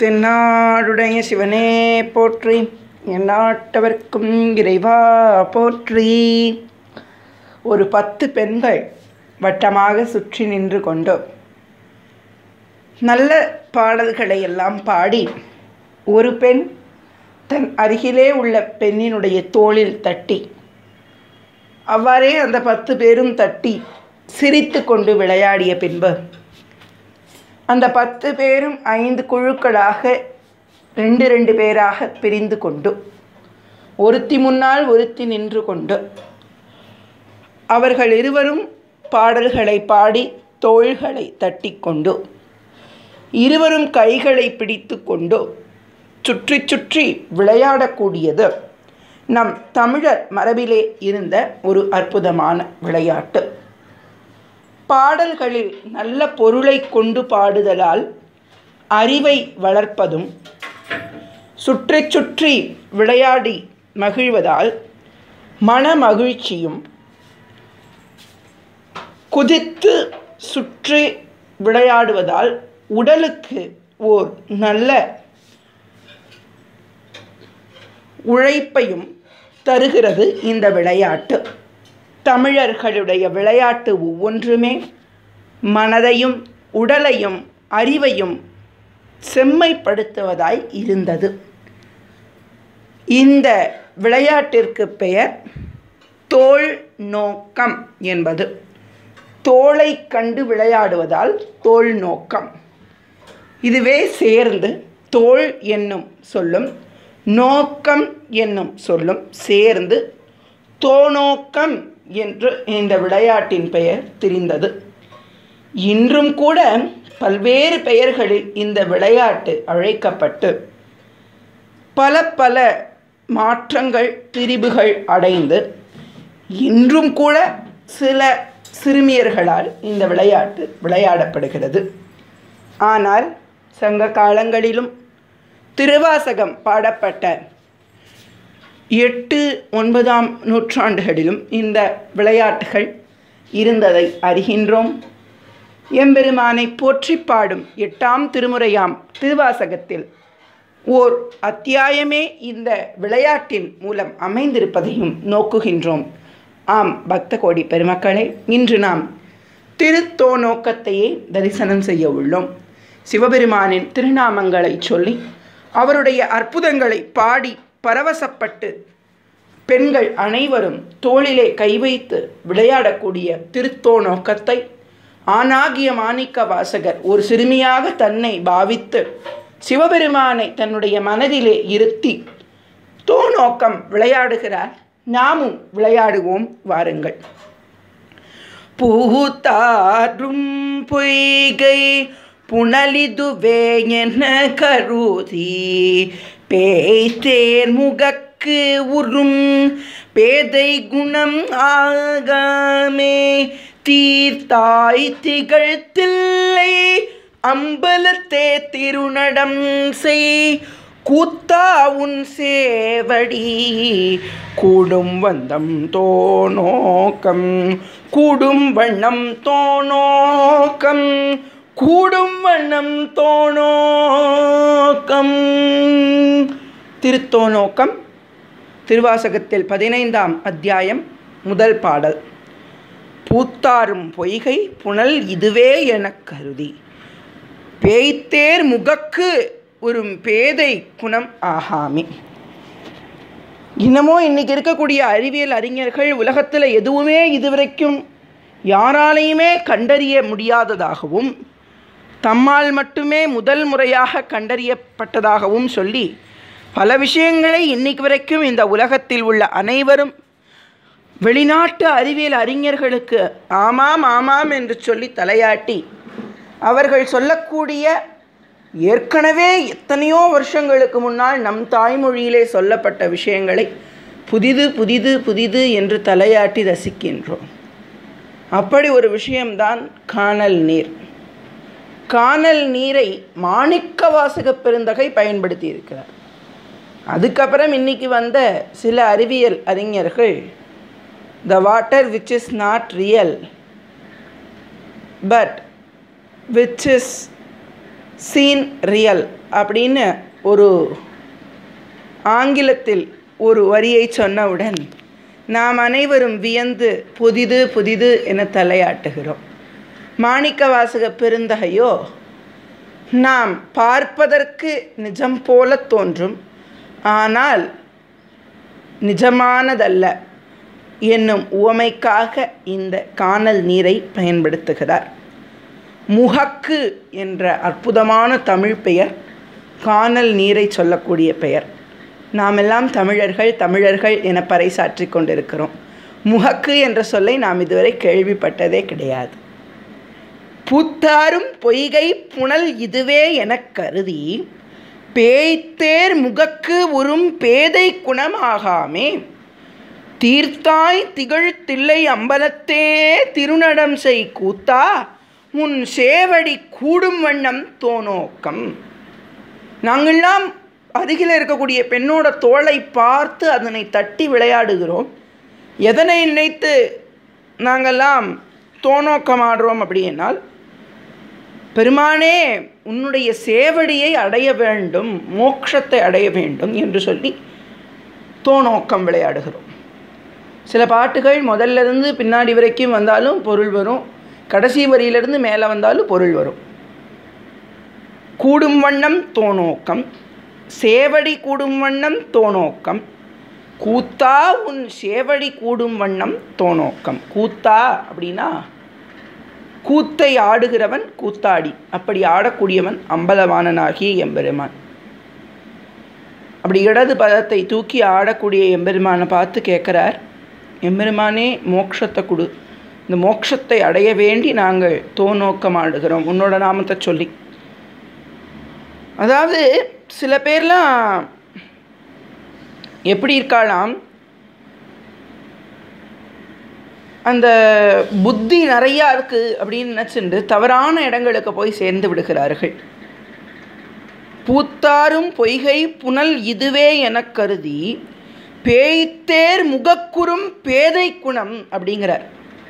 தென்னாடுடைய சிவனே போற்றி எந்நாட்டவர்க்கும் இறைவா போற்றி ஒரு பத்து பெண்கள் வட்டமாக சுற்றி நின்று கொண்டு நல்ல பாடல்களை எல்லாம் பாடி ஒரு பெண் தன் அருகிலே உள்ள பெண்ணினுடைய தோளில் தட்டி அவ்வாறே அந்த பத்து பேரும் தட்டி சிரித்து கொண்டு விளையாடிய பின்பு அந்த பத்து பேரும் ஐந்து குழுக்களாக ரெண்டு ரெண்டு பேராக பிரிந்து கொண்டு ஒருத்தி முன்னால் ஒருத்தி நின்று கொண்டு அவர்கள் இருவரும் பாடல்களை பாடி தோள்களை தட்டிக்கொண்டு இருவரும் கைகளை பிடித்து கொண்டு சுற்றி சுற்றி விளையாடக்கூடியது நம் தமிழர் மரபிலே இருந்த ஒரு அற்புதமான விளையாட்டு பாடல்களில் நல்ல பொருளை கொண்டு பாடுதலால் அறிவை வளர்ப்பதும் சுற்றி சுற்றி விளையாடி மகிழ்வதால் மன மகிழ்ச்சியும் குதித்து சுற்றி விளையாடுவதால் உடலுக்கு ஓர் நல்ல உழைப்பையும் தருகிறது இந்த விளையாட்டு தமிழர்களுடைய விளையாட்டு ஒவ்வொன்றுமே மனதையும் உடலையும் அறிவையும் செம்மைப்படுத்துவதாய் இருந்தது இந்த விளையாட்டிற்கு பெயர் தோல் நோக்கம் என்பது தோளை கண்டு விளையாடுவதால் தோல் நோக்கம் இதுவே சேர்ந்து தோல் என்னும் சொல்லும் நோக்கம் என்னும் சொல்லும் சேர்ந்து தோநோக்கம் என்று இந்த விளையாட்டின் பெயர் தெரிந்தது இன்றும் கூட பல்வேறு பெயர்களில் இந்த விளையாட்டு அழைக்கப்பட்டு பல பல மாற்றங்கள் திரிபுகள் அடைந்து இன்றும் கூட சில சிறுமியர்களால் இந்த விளையாட்டு விளையாடப்படுகிறது ஆனால் சங்க காலங்களிலும் திருவாசகம் பாடப்பட்ட எட்டு ஒன்பதாம் நூற்றாண்டுகளிலும் இந்த விளையாட்டுகள் இருந்ததை அறிகின்றோம் எம்பெருமானை போற்றி பாடும் எட்டாம் திருமுறையாம் திருவாசகத்தில் ஓர் அத்தியாயமே இந்த விளையாட்டின் மூலம் அமைந்திருப்பதையும் நோக்குகின்றோம் ஆம் பக்த கோடி பெருமக்களே இன்று நாம் திருத்தோநோக்கத்தையே தரிசனம் செய்ய உள்ளோம் சிவபெருமானின் திருநாமங்களை சொல்லி அவருடைய அற்புதங்களை பாடி பரவசப்பட்டு பெண்கள் அனைவரும் தோளிலே கை வைத்து விளையாடக்கூடிய திருத்தோநோக்கத்தை ஆனாகிய மாணிக்க வாசகர் ஒரு சிறுமியாக தன்னை பாவித்து சிவபெருமானை தன்னுடைய மனதிலே இருத்தி தோநோக்கம் விளையாடுகிறார் நாமும் விளையாடுவோம் வாருங்கள் பூத்தாரும் பொய்கை புனலிதுவே என கருதி பேய்த்தேர் முகக்கு உறும் பேதை குணம் ஆகாமே தீர்த்தாய் திகழ்த்தில்லை அம்பலத்தே திருநடம் செய் கூத்தா உன் சேவடி கூடும் வந்தம் தோநோக்கம் கூடும் வண்ணம் தோநோக்கம் கூடும் வண்ணம் தோநோக்கம் திருத்தோநோக்கம் திருவாசகத்தில் பதினைந்தாம் அத்தியாயம் முதல் பாடல் பூத்தாரும் பொய்கை புனல் இதுவே எனக் கருதி பேய்த்தேர் முகக்கு ஒரு பேதை குணம் ஆகாமே இன்னமும் இன்னைக்கு இருக்கக்கூடிய அறிவியல் அறிஞர்கள் உலகத்தில் எதுவுமே இதுவரைக்கும் யாராலையுமே கண்டறிய முடியாததாகவும் தம்மால் மட்டுமே முதல் முறையாக கண்டறியப்பட்டதாகவும் சொல்லி பல விஷயங்களை இன்னைக்கு வரைக்கும் இந்த உலகத்தில் உள்ள அனைவரும் வெளிநாட்டு அறிவியல் அறிஞர்களுக்கு ஆமாம் ஆமாம் என்று சொல்லி தலையாட்டி அவர்கள் சொல்லக்கூடிய ஏற்கனவே எத்தனையோ வருஷங்களுக்கு முன்னால் நம் தாய்மொழியிலே சொல்லப்பட்ட விஷயங்களை புதிது புதிது புதிது என்று தலையாட்டி ரசிக்கின்றோம் அப்படி ஒரு விஷயம்தான் காணல் நீர் காணல் நீரை மாணிக்க வாசக பெருந்தகை பயன்படுத்தி இருக்கிறார் அதுக்கப்புறம் இன்னைக்கு வந்த சில அறிவியல் அறிஞர்கள் the water which is not real but which is seen real அப்படின்னு ஒரு ஆங்கிலத்தில் ஒரு வரியை சொன்னவுடன் நாம் அனைவரும் வியந்து புதிது புதிது என தலையாட்டுகிறோம் மாணிக்க வாசக பெருந்தகையோ நாம் பார்ப்பதற்கு நிஜம் போல தோன்றும் ஆனால் நிஜமானதல்ல என்னும் உவமைக்காக இந்த காணல் நீரை பயன்படுத்துகிறார் முகக்கு என்ற அற்புதமான தமிழ் பெயர் காணல் நீரை சொல்லக்கூடிய பெயர் நாமெல்லாம் தமிழர்கள் தமிழர்கள் என பறைசாற்றி கொண்டிருக்கிறோம் முகக்கு என்ற சொல்லை நாம் இதுவரை கேள்விப்பட்டதே கிடையாது பூத்தாரும் பொய்கை புனல் இதுவே எனக் கருதி பேய்த்தேர் முகக்கு உறும் பேதை குணமாகாமே தீர்த்தாய் திகழ் தில்லை அம்பலத்தே திருநடம் செய் கூத்தா உன் சேவடி கூடும் வண்ணம் தோநோக்கம் நாங்கள்லாம் அருகில் இருக்கக்கூடிய பெண்ணோட தோளை பார்த்து அதனை தட்டி விளையாடுகிறோம் எதனை நினைத்து நாங்கள்லாம் தோநோக்கம் ஆடுறோம் அப்படின்னால் பெருமானே உன்னுடைய சேவடியை அடைய வேண்டும் மோட்சத்தை அடைய வேண்டும் என்று சொல்லி தோநோக்கம் விளையாடுகிறோம் சில பாட்டுகள் முதல்ல இருந்து பின்னாடி வரைக்கும் வந்தாலும் பொருள் வரும் கடைசி வரியிலிருந்து மேலே வந்தாலும் பொருள் வரும் கூடும் வண்ணம் தோநோக்கம் சேவடி கூடும் வண்ணம் தோநோக்கம் கூத்தா உன் சேவடி கூடும் வண்ணம் தோநோக்கம் கூத்தா அப்படின்னா கூத்தை ஆடுகிறவன் கூத்தாடி அப்படி ஆடக்கூடியவன் அம்பலவாணனாகிய எம்பெருமான் அப்படி இடது பதத்தை தூக்கி ஆடக்கூடிய எம்பெருமானை பார்த்து கேட்குறார் எம்பெருமானே மோட்சத்தை கொடு இந்த மோட்சத்தை அடைய வேண்டி நாங்கள் தோநோக்கம் ஆடுகிறோம் உன்னோட நாமத்தை சொல்லி அதாவது சில பேர்லாம் எப்படி இருக்காளாம் அந்த புத்தி நிறையா இருக்குது அப்படின்னு நினச்சிண்டு தவறான இடங்களுக்கு போய் சேர்ந்து விடுகிறார்கள் பூத்தாரும் பொய்கை புனல் இதுவே எனக் கருதி பேய்த்தேர் முகக்குறும் பேதை குணம் அப்படிங்கிறார்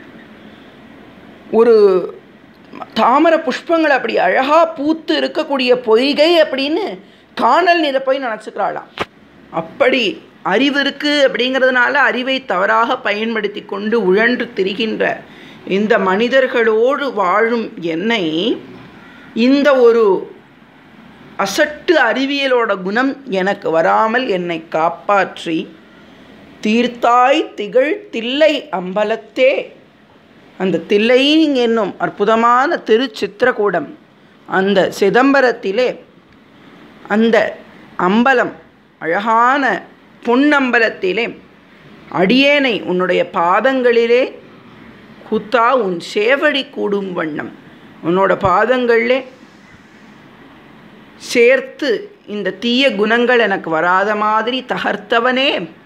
ஒரு தாமரை புஷ்பங்கள் அப்படி அழகாக பூத்து இருக்கக்கூடிய பொய்கை அப்படின்னு காணல் நீரை போய் நினச்சிக்கிறாளாம் அப்படி அறிவு இருக்குது அப்படிங்கிறதுனால அறிவை தவறாக பயன்படுத்தி கொண்டு உழன்று திரிகின்ற இந்த மனிதர்களோடு வாழும் என்னை இந்த ஒரு அசட்டு அறிவியலோட குணம் எனக்கு வராமல் என்னை காப்பாற்றி தீர்த்தாய் திகழ் தில்லை அம்பலத்தே அந்த தில்லை என்னும் அற்புதமான திருச்சித்திரக்கூடம் அந்த சிதம்பரத்திலே அந்த அம்பலம் அழகான பொன்னம்பலத்திலே அடியேனை உன்னுடைய பாதங்களிலே குத்தா உன் சேவடி கூடும் வண்ணம் உன்னோட பாதங்களிலே சேர்த்து இந்த தீய குணங்கள் எனக்கு வராத மாதிரி தகர்த்தவனே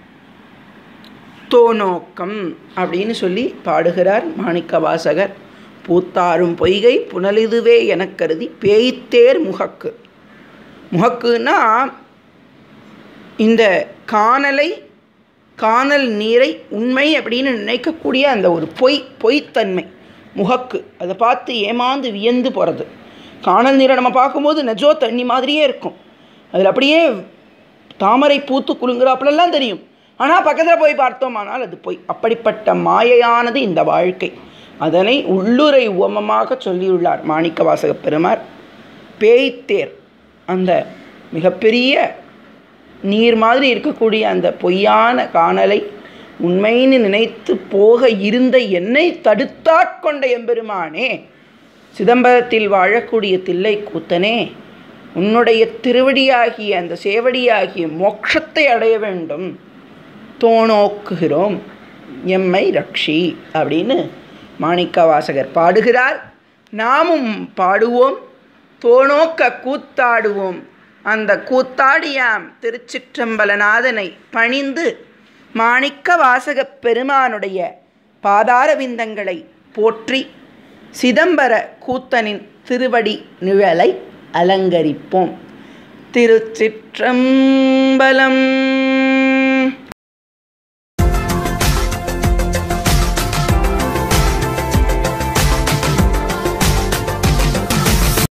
தோநோக்கம் அப்படின்னு சொல்லி பாடுகிறார் மாணிக்க வாசகர் பூத்தாரும் பொய்கை புனலிதுவே எனக் கருதி பேய்த்தேர் முகக்கு முகக்குன்னா இந்த காணலை காணல் நீரை உண்மை அப்படின்னு நினைக்கக்கூடிய அந்த ஒரு பொய் பொய்த்தன்மை முகக்கு அதை பார்த்து ஏமாந்து வியந்து போகிறது காணல் நீரை நம்ம பார்க்கும்போது நெஜோ தண்ணி மாதிரியே இருக்கும் அதில் அப்படியே தாமரை பூத்து குலுங்குறாப்புலெல்லாம் தெரியும் ஆனால் பக்கத்தில் போய் பார்த்தோமானால் அது போய் அப்படிப்பட்ட மாயையானது இந்த வாழ்க்கை அதனை உள்ளுரை உவமமாக சொல்லியுள்ளார் மாணிக்க வாசக பெருமார் பேய்த்தேர் அந்த மிகப்பெரிய நீர் மாதிரி இருக்கக்கூடிய அந்த பொய்யான காணலை உண்மைன்னு நினைத்து போக இருந்த என்னை தடுத்தாட்கொண்ட எம்பெருமானே சிதம்பரத்தில் வாழக்கூடிய தில்லை கூத்தனே உன்னுடைய திருவடியாகிய அந்த சேவடியாகிய மோட்சத்தை அடைய வேண்டும் தோணோக்குகிறோம் எம்மை ரக்ஷி அப்படின்னு மாணிக்க வாசகர் பாடுகிறார் நாமும் பாடுவோம் தோணோக்க கூத்தாடுவோம் அந்த கூத்தாடியாம் திருச்சிற்றம்பலநாதனை பணிந்து மாணிக்க வாசகப் பெருமானுடைய பாதார விந்தங்களை போற்றி சிதம்பர கூத்தனின் திருவடி நிழலை அலங்கரிப்போம் திருச்சிற்றம்பலம்